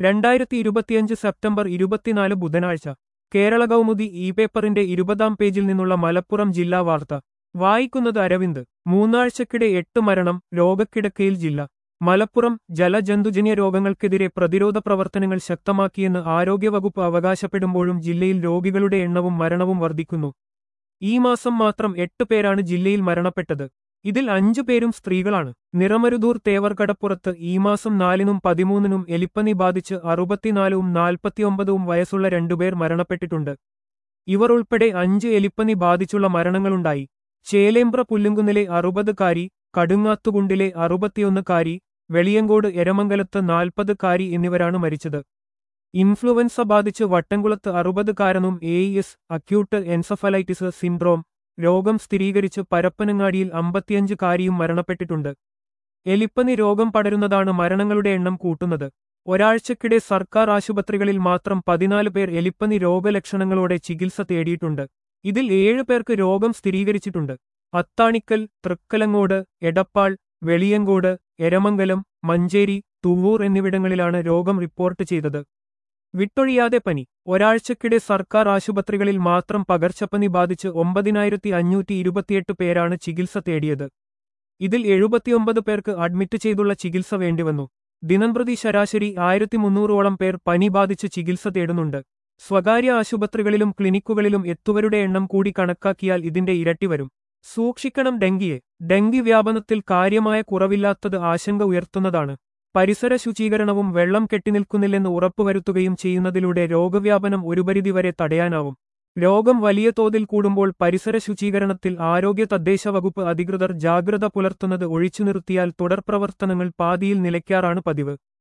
രണ്ടായിരത്തി ഇരുപത്തിയഞ്ച് സെപ്റ്റംബർ ഇരുപത്തിനാല് ബുധനാഴ്ച കേരള കൗമുദി ഇ പേപ്പറിന്റെ ഇരുപതാം പേജിൽ നിന്നുള്ള മലപ്പുറം ജില്ലാ വാർത്ത വായിക്കുന്നത് അരവിന്ദ് മൂന്നാഴ്ചക്കിടെ എട്ട് മരണം രോഗക്കിടക്കയിൽ ജില്ല മലപ്പുറം ജലജന്തുജന്യ രോഗങ്ങൾക്കെതിരെ പ്രതിരോധ പ്രവർത്തനങ്ങൾ ശക്തമാക്കിയെന്ന് ആരോഗ്യവകുപ്പ് അവകാശപ്പെടുമ്പോഴും ജില്ലയിൽ രോഗികളുടെ എണ്ണവും മരണവും വർദ്ധിക്കുന്നു ഈ മാസം മാത്രം എട്ട് പേരാണ് ജില്ലയിൽ മരണപ്പെട്ടത് ഇതിൽ അഞ്ചു പേരും സ്ത്രീകളാണ് നിറമരുതൂർ തേവർകടപ്പുറത്ത് ഈ മാസം നാലിനും പതിമൂന്നിനും എലിപ്പനി ബാധിച്ച് അറുപത്തിനാലും നാൽപ്പത്തിയൊമ്പതും വയസ്സുള്ള രണ്ടുപേർ മരണപ്പെട്ടിട്ടുണ്ട് ഇവർ ഉൾപ്പെടെ അഞ്ച് എലിപ്പനി ബാധിച്ചുള്ള മരണങ്ങളുണ്ടായി ചേലേമ്പ്ര പുല്ലുങ്കുന്നിലെ അറുപതുകാരി കടുങ്ങാത്തുകുണ്ടിലെ അറുപത്തിയൊന്നുകാരി വെളിയങ്കോട് എരമംഗലത്ത് നാൽപ്പതുകാരി എന്നിവരാണ് മരിച്ചത് ഇൻഫ്ലുവൻസ ബാധിച്ച് വട്ടംകുളത്ത് അറുപതുകാരനും A S acute encephalitis syndrome രോഗം സ്ഥിരീകരിച്ച് പരപ്പനങ്ങാടിയിൽ അമ്പത്തിയഞ്ച് കാരിയും മരണപ്പെട്ടിട്ടുണ്ട് എലിപ്പനി രോഗം പടരുന്നതാണ് മരണങ്ങളുടെ എണ്ണം കൂട്ടുന്നത് ഒരാഴ്ചക്കിടെ സർക്കാർ ആശുപത്രികളിൽ മാത്രം പതിനാല് പേർ എലിപ്പനി രോഗലക്ഷണങ്ങളോടെ ചികിത്സ തേടിയിട്ടുണ്ട് ഇതിൽ ഏഴ് പേർക്ക് രോഗം സ്ഥിരീകരിച്ചിട്ടുണ്ട് അത്താണിക്കൽ തൃക്കലങ്ങോട് എടപ്പാൾ വെളിയങ്കോട് എരമംഗലം മഞ്ചേരി തുവൂർ എന്നിവിടങ്ങളിലാണ് രോഗം റിപ്പോർട്ട് ചെയ്തത് വിട്ടൊഴിയാതെ പനി ഒരാഴ്ചക്കിടെ സർക്കാർ ആശുപത്രികളിൽ മാത്രം പകർച്ചപ്പനി ബാധിച്ച് ഒമ്പതിനായിരത്തി അഞ്ഞൂറ്റി ഇരുപത്തിയെട്ട് പേരാണ് ചികിത്സ തേടിയത് ഇതിൽ എഴുപത്തിയൊമ്പത് പേർക്ക് അഡ്മിറ്റ് ചെയ്തുള്ള ചികിത്സ വേണ്ടിവന്നു ദിനംപ്രതി ശരാശരി ആയിരത്തി മുന്നൂറോളം പേർ പനി ബാധിച്ച് ചികിത്സ തേടുന്നുണ്ട് സ്വകാര്യ ആശുപത്രികളിലും ക്ലിനിക്കുകളിലും എത്തുവരുടെ എണ്ണം കൂടി കണക്കാക്കിയാൽ ഇതിന്റെ ഇരട്ടി വരും സൂക്ഷിക്കണം ഡെങ്കിയെ ഡെങ്കി വ്യാപനത്തിൽ കാര്യമായ കുറവില്ലാത്തത് ആശങ്ക ഉയർത്തുന്നതാണ് പരിസര ശുചീകരണവും വെള്ളം കെട്ടിനിൽക്കുന്നില്ലെന്ന് ഉറപ്പുവരുത്തുകയും ചെയ്യുന്നതിലൂടെ രോഗവ്യാപനം ഒരു പരിധിവരെ തടയാനാവും രോഗം വലിയ തോതിൽ കൂടുമ്പോൾ പരിസര ശുചീകരണത്തിൽ ആരോഗ്യ തദ്ദേശ വകുപ്പ് അധികൃതർ ജാഗ്രത പുലർത്തുന്നത് ഒഴിച്ചു നിർത്തിയാൽ തുടർ പ്രവർത്തനങ്ങൾ പാതിയിൽ നിലയ്ക്കാറാണ് പതിവ്